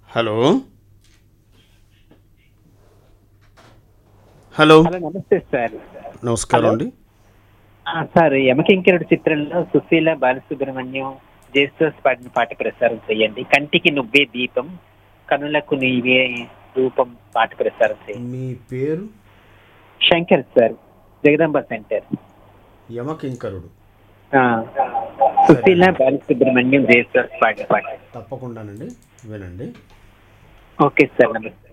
hello hello hello నమస్తే sir నమస్కారం అండి ఆ, సార్ యమకింకరుడు చిత్రంలో సుశీల బాలసుబ్రహ్మణ్యం జేసస్ పాడిన పాట ప్రసారం చేయండి కంటికి నువ్వే దీపం కనులకు నీవే రూపం పాట ప్రసారం చేయండి మీ పేరు శంకర్ సార్ జగదంబ సెంటర్ యమకింకరుడు ఆ, సుశీల బాలసుబ్రహ్మణ్యం జేసస్ పాడిన పాట తప్పకుండానండి వినండి ఓకే సార్ నమస్తే